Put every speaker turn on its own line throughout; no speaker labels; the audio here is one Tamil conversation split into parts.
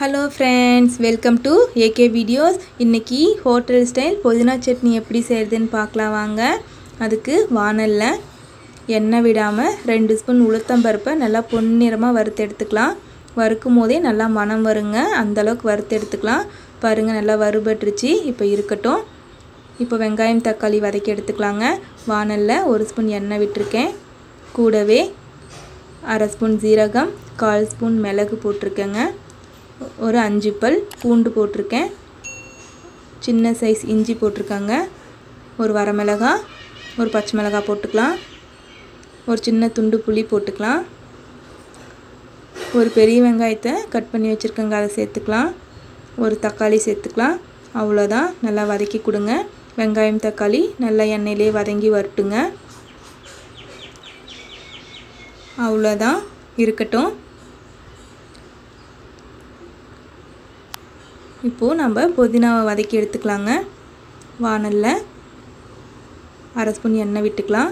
hello friends welcome to AK videos இன்றைக்கி ஹோட்டல் ஸ்டைல் புதினா சட்னி எப்படி செய்கிறதுன்னு பார்க்கலாம் வாங்க அதுக்கு வானலில் எண்ணெய் விடாமல் ரெண்டு ஸ்பூன் உளுத்தம்பருப்பை நல்லா பொன்னிறமாக வறுத்து எடுத்துக்கலாம் வறுக்கும் போதே நல்லா மனம் வருங்க அந்தளவுக்கு வறுத்து எடுத்துக்கலாம் பாருங்கள் நல்லா வறுபட்டுருச்சு இப்போ இருக்கட்டும் இப்போ வெங்காயம் தக்காளி வதக்கி எடுத்துக்கலாங்க வானலில் ஒரு ஸ்பூன் எண்ணெய் விட்டுருக்கேன் கூடவே அரை ஸ்பூன் ஜீரகம் கால் ஸ்பூன் மிளகு போட்டிருக்கேங்க ஒரு அஞ்சு பல் பூண்டு போட்டிருக்கேன் சின்ன சைஸ் இஞ்சி போட்டிருக்காங்க ஒரு வரமிளகா ஒரு பச்சை மிளகாய் போட்டுக்கலாம் ஒரு சின்ன துண்டு புளி போட்டுக்கலாம் ஒரு பெரிய வெங்காயத்தை கட் பண்ணி வச்சுருக்கேங்க அதை சேர்த்துக்கலாம் ஒரு தக்காளி சேர்த்துக்கலாம் அவ்வளோதான் நல்லா வதக்கி கொடுங்க வெங்காயம் தக்காளி நல்லா எண்ணெயிலே வதங்கி வரட்டுங்க அவ்வளோதான் இருக்கட்டும் இப்போது நம்ம புதினாவை வதக்கி எடுத்துக்கலாங்க வானலில் அரை ஸ்பூன் எண்ணெய் விட்டுக்கலாம்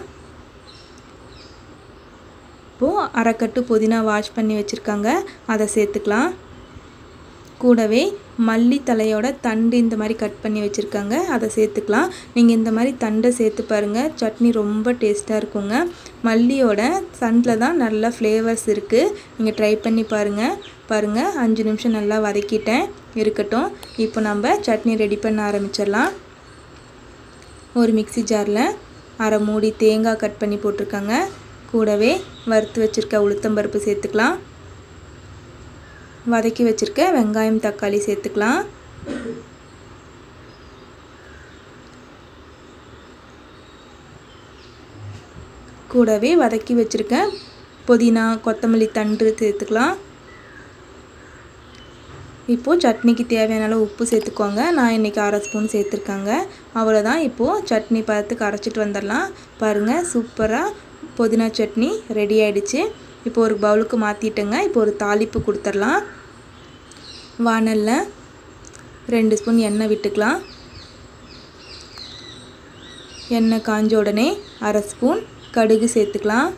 இப்போது அரைக்கட்டு புதினா வாஷ் பண்ணி வச்சுருக்காங்க அதை சேர்த்துக்கலாம் கூடவே மல்லி தலையோட தண்டு இந்த மாதிரி கட் பண்ணி வச்சுருக்காங்க அதை சேர்த்துக்கலாம் நீங்கள் இந்த மாதிரி தண்டை சேர்த்து பாருங்கள் சட்னி ரொம்ப டேஸ்ட்டாக இருக்குங்க மல்லியோட தண்டில் தான் நல்ல ஃப்ளேவர்ஸ் இருக்குது நீங்கள் ட்ரை பண்ணி பாருங்கள் பாருங்கள் அஞ்சு நிமிஷம் நல்லா வதக்கிட்டேன் இருக்கட்டும் இப்போ நம்ம சட்னி ரெடி பண்ண ஆரம்பிச்சிடலாம் ஒரு மிக்சி ஜாரில் அரை மூடி தேங்காய் கட் பண்ணி போட்டிருக்காங்க கூடவே வறுத்து வச்சுருக்க உளுத்தம்பருப்பு சேர்த்துக்கலாம் வதக்கி வச்சுருக்க வெங்காயம் தக்காளி சேர்த்துக்கலாம் கூடவே வதக்கி வச்சுருக்க புதினா கொத்தமல்லி தண்டு சேர்த்துக்கலாம் இப்போது சட்னிக்கு தேவையான அளவு உப்பு சேர்த்துக்கோங்க நான் இன்றைக்கி அரை ஸ்பூன் சேர்த்துருக்காங்க அவ்வளோதான் இப்போது சட்னி பார்த்துக்கு அரைச்சிட்டு வந்துடலாம் பாருங்கள் சூப்பராக புதினா சட்னி ரெடி ஆகிடுச்சு இப்போ ஒரு பவுலுக்கு மாற்றிட்டேங்க இப்போ ஒரு தாளிப்பு கொடுத்துடலாம் வானலில் ரெண்டு ஸ்பூன் எண்ணெய் விட்டுக்கலாம் எண்ணெய் காஞ்ச உடனே அரை ஸ்பூன் கடுகு சேர்த்துக்கலாம்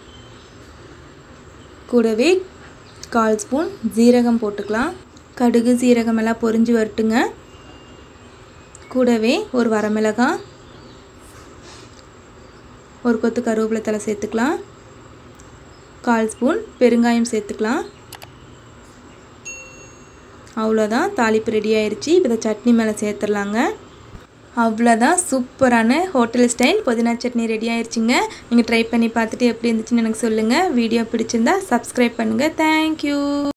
கூடவே கால் ஸ்பூன் ஜீரகம் போட்டுக்கலாம் கடுகு சீரகம் எல்லாம் பொரிஞ்சு வரட்டுங்க கூடவே ஒரு வரமிளகாய் ஒரு கொத்து கருவேப்பிலை தலை சேர்த்துக்கலாம் கால் ஸ்பூன் பெருங்காயம் சேர்த்துக்கலாம் அவ்வளோதான் தாளிப்பு ரெடி ஆயிடுச்சு இப்போ சட்னி மேலே சேர்த்துடலாங்க அவ்வளோதான் சூப்பரான ஹோட்டல் ஸ்டைல் புதினா சட்னி ரெடி ஆயிடுச்சுங்க நீங்கள் ட்ரை பண்ணி பார்த்துட்டு எப்படி இருந்துச்சுன்னு எனக்கு சொல்லுங்கள் வீடியோ பிடிச்சிருந்தா சப்ஸ்கிரைப் பண்ணுங்கள் தேங்க்யூ